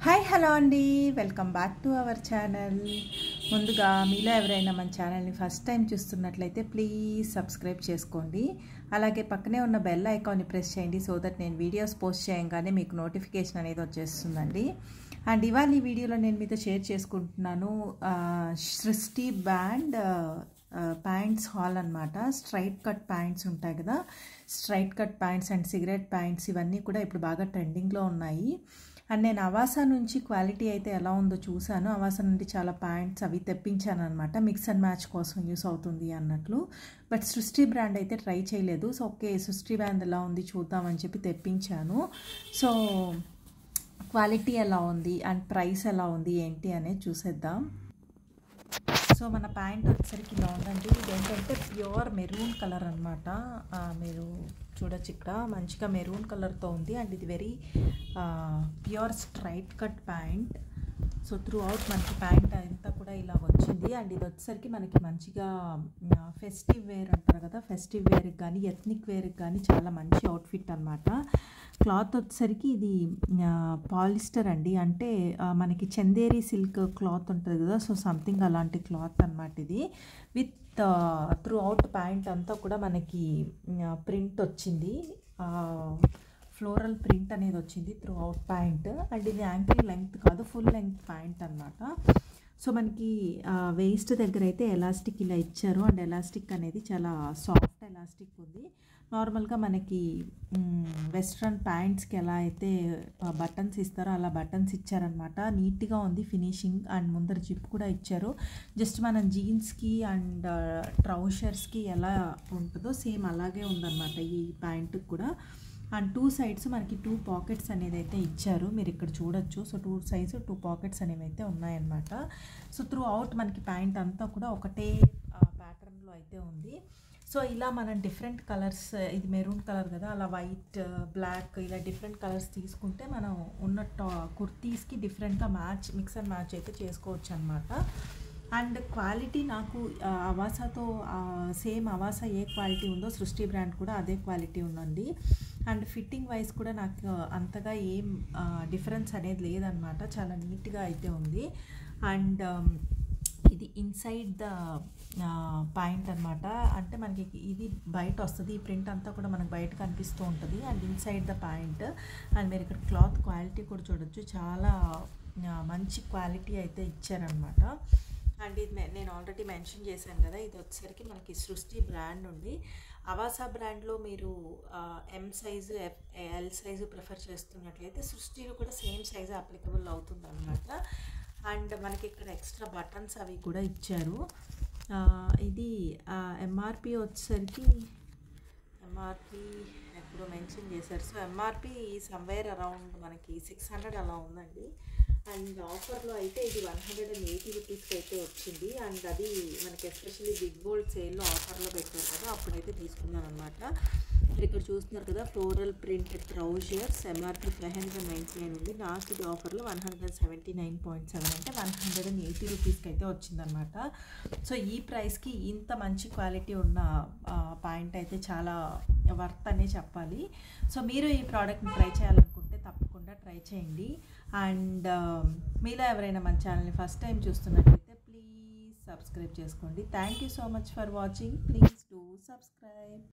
hi hello అండి welcome back to our channel ముందుగా మీలో ఎవరైనా మన ఛానల్ని ఫస్ట్ టైం చూస్తున్నట్లయితే ప్లీజ్ సబ్స్క్రైబ్ చేసుకోండి అలాగే పక్కనే ఉన్న బెల్ ఐకాన్ని ప్రెస్ చేయండి సో దట్ నేను వీడియోస్ పోస్ట్ చేయగానే మీకు నోటిఫికేషన్ అనేది వచ్చేస్తుందండి అండ్ ఇవాళ ఈ వీడియోలో నేను మీతో షేర్ చేసుకుంటున్నాను సృష్టి బ్యాండ్ ప్యాంట్స్ హాల్ అనమాట స్ట్రైట్ కట్ ప్యాంట్స్ ఉంటాయి కదా straight cut pants and cigarette pants ఇవన్నీ కూడా ఇప్పుడు బాగా ట్రెండింగ్లో ఉన్నాయి అండ్ నేను అవాసా నుంచి క్వాలిటీ అయితే ఎలా ఉందో చూశాను అవాసా నుండి చాలా ప్యాంట్స్ అవి తెప్పించాను అనమాట మిక్స్ అండ్ మ్యాచ్ కోసం యూస్ అవుతుంది అన్నట్లు బట్ సృష్టి బ్రాండ్ అయితే ట్రై చేయలేదు సో ఓకే సృష్టి బ్రాండ్ ఎలా ఉంది చూద్దామని చెప్పి తెప్పించాను సో క్వాలిటీ ఎలా ఉంది అండ్ ప్రైస్ ఎలా ఉంది ఏంటి అనేది చూసేద్దాం సో మన ప్యాంట్ వచ్చేసరికి ఇలా ఉందండి ఇది ఏంటంటే ప్యూర్ మెరూన్ కలర్ అనమాట మీరు చూడొచ్చు ఇక్కడ మంచిగా మెరూన్ కలర్తో ఉంది అండ్ ఇది very pure straight cut pant so throughout మనకి ప్యాంట్ అంతా కూడా ఇలా వచ్చింది అండ్ ఇది వచ్చేసరికి మనకి మంచిగా ఫెస్టివ్ వేర్ అంటారు కదా ఫెస్టివ్ వేర్కి కానీ ఎథ్నిక్ వేర్కి కానీ చాలా మంచి అవుట్ఫిట్ అనమాట క్లాత్ వచ్చేసరికి ఇది పాలిస్టర్ అండి అంటే మనకి చందేరి సిల్క్ క్లాత్ ఉంటుంది కదా సో సంథింగ్ అలాంటి క్లాత్ అనమాట ఇది విత్ త్రూ అవుట్ ప్యాంట్ అంతా కూడా మనకి ప్రింట్ వచ్చింది ఫ్లోరల్ ప్రింట్ అనేది వచ్చింది త్రూ అవుట్ ప్యాంట్ అండ్ ఇది యాంకిల్ లెంగ్త్ కాదు ఫుల్ లెంగ్త్ ప్యాంట్ అనమాట సో మనకి వేస్ట్ దగ్గర అయితే ఎలాస్టిక్ ఇలా ఇచ్చారు అండ్ ఎలాస్టిక్ అనేది చాలా సాఫ్ట్ ఎలాస్టిక్ ఉంది నార్మల్గా మనకి వెస్ట్రన్ ప్యాంట్స్కి ఎలా అయితే బటన్స్ ఇస్తారో అలా బటన్స్ ఇచ్చారనమాట నీట్గా ఉంది ఫినిషింగ్ అండ్ ముందర జిప్ కూడా ఇచ్చారు జస్ట్ మనం జీన్స్కి అండ్ ట్రౌషర్స్కి ఎలా ఉంటుందో సేమ్ అలాగే ఉందన్నమాట ఈ ప్యాంటుకి కూడా అండ్ టూ సైడ్స్ మనకి టూ పాకెట్స్ అనేది అయితే ఇచ్చారు మీరు ఇక్కడ చూడొచ్చు so two sides two pockets అనేవి అయితే ఉన్నాయన్నమాట సో త్రూ అవుట్ మనకి ప్యాంట్ అంతా కూడా ఒకటే ప్యాటర్న్లో అయితే ఉంది సో ఇలా మనం డిఫరెంట్ కలర్స్ ఇది మెరూన్ కలర్ కదా అలా వైట్ బ్లాక్ ఇలా డిఫరెంట్ కలర్స్ తీసుకుంటే మనం ఉన్న టా కుర్తీస్కి డిఫరెంట్గా మ్యాచ్ మిక్స్ అండ్ మ్యాచ్ అయితే చేసుకోవచ్చు అనమాట అండ్ క్వాలిటీ నాకు అవాసాతో సేమ్ అవాసా ఏ క్వాలిటీ ఉందో సృష్టి బ్రాండ్ కూడా అదే క్వాలిటీ ఉందండి అండ్ ఫిట్టింగ్ వైజ్ కూడా నాకు అంతగా ఏం డిఫరెన్స్ అనేది లేదనమాట చాలా నీట్గా అయితే ఉంది అండ్ ఇది ఇన్సైడ్ ద పాయింట్ అనమాట అంటే మనకి ఇది బయట వస్తుంది ఈ ప్రింట్ అంతా కూడా మనకు బయట కనిపిస్తూ ఉంటుంది and inside the point and మీరు ఇక్కడ క్లాత్ క్వాలిటీ కూడా చూడొచ్చు చాలా మంచి క్వాలిటీ అయితే ఇచ్చారనమాట అండ్ ఇది నేను ఆల్రెడీ మెన్షన్ చేశాను కదా ఇది వచ్చేసరికి మనకి సృష్టి బ్రాండ్ ఉంది అవాసా బ్రాండ్లో మీరు M size L size prefer చేస్తున్నట్లయితే సృష్టిలో కూడా సేమ్ సైజు అప్లికబుల్ అవుతుంది అనమాట అండ్ మనకి ఇక్కడ ఎక్స్ట్రా బటన్స్ అవి కూడా ఇచ్చారు ఇది ఎంఆర్పి వచ్చేసరికి ఎంఆర్పి ఎప్పుడో మెన్షన్ చేశారు సో ఎంఆర్పి సమ్వేర్ అరౌండ్ మనకి సిక్స్ హండ్రెడ్ అలా ఉందండి అండ్ ఆఫర్లో అయితే ఇది వన్ హండ్రెడ్ అండ్ ఎయిటీ రూపీస్కి అయితే వచ్చింది అండ్ అది మనకి ఎస్పెషల్లీ బిగ్ బోల్డ్ సేల్లో ఆఫర్లో పెట్టారు కదా అప్పుడైతే తీసుకున్నాను అనమాట మీరు ఇక్కడ చూస్తున్నారు కదా floral print trousers MRP five hundred ninety nine ఉంది నాకు ఇది ఆఫర్లో one hundred seventy nine point seven అంటే వన్ హండ్రెడ్ అండ్ ఎయిటీ రూపీస్కి అయితే వచ్చిందనమాట సో ఈ ప్రైస్కి ఇంత మంచి క్వాలిటీ ఉన్న పాయింట్ అయితే చాలా వర్త్ అనే చెప్పాలి సో మీరు ఈ ప్రోడక్ట్ని ట్రై చేయాలనుకుంటే తప్పకుండా ట్రై చేయండి అండ్ మీలో ఎవరైనా మన ఛానల్ని ఫస్ట్ టైం చూస్తున్నట్లయితే ప్లీజ్ సబ్స్క్రైబ్ చేసుకోండి thank you so much for watching please do subscribe